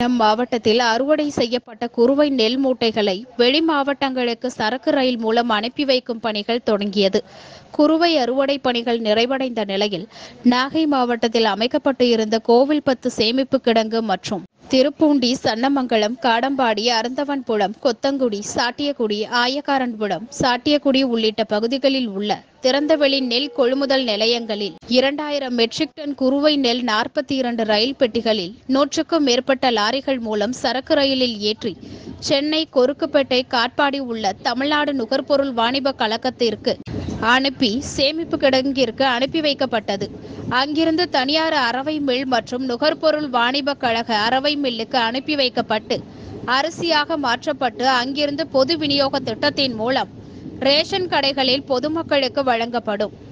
மாவட்டத்தில் அறுவடை செய்யப்பட்ட குறுவை நெல் மூட்டைகளை வெளி மாவட்டங்களுக்கு சரக்கு ரயில் மூலம் அனுப்பி வைக்கும் பணிகள் தொடங்கியது குறுவை அறுவடை பணிகள் நிறைவடைந்த நிலையில் நாகை மாவட்டத்தில் அமைக்கப்பட்டு இருந்த கோவில்பத்து சேமிப்பு கிடங்கு மற்றும் திருப்பூண்டி சன்னமங்கலம் காடம்பாடி அறந்தவன்புலம் கொத்தங்குடி சாட்டியகுடி ஆயக்காரன்புலம் சாட்டியகுடி உள்ளிட்ட பகுதிகளில் உள்ள திறந்தவெளி நெல் கொள்முதல் நிலையங்களில் இரண்டாயிரம் மெட்ரிக் டன் குறுவை நெல் நாற்பத்தி இரண்டு ரயில் பெட்டிகளில் நூற்றுக்கும் மேற்பட்ட லாரிகள் மூலம் சரக்கு ரயிலில் ஏற்றி சென்னை கொருக்குப்பேட்டை காட்பாடி உள்ள தமிழ்நாடு நுகர்பொருள் வாணிப கழகத்திற்கு அனுப்பி சேமிப்பு கிடங்கிற்கு அனுப்பி வைக்கப்பட்டது அங்கிருந்து தனியார் அரவை மில் மற்றும் நுகர்பொருள் வாணிப கழக அரவை மில்லுக்கு அனுப்பி வைக்கப்பட்டு அரிசியாக மாற்றப்பட்டு அங்கிருந்து பொது விநியோக திட்டத்தின் மூலம் ரேஷன் கடைகளில் பொதுமக்களுக்கு வழங்கப்படும்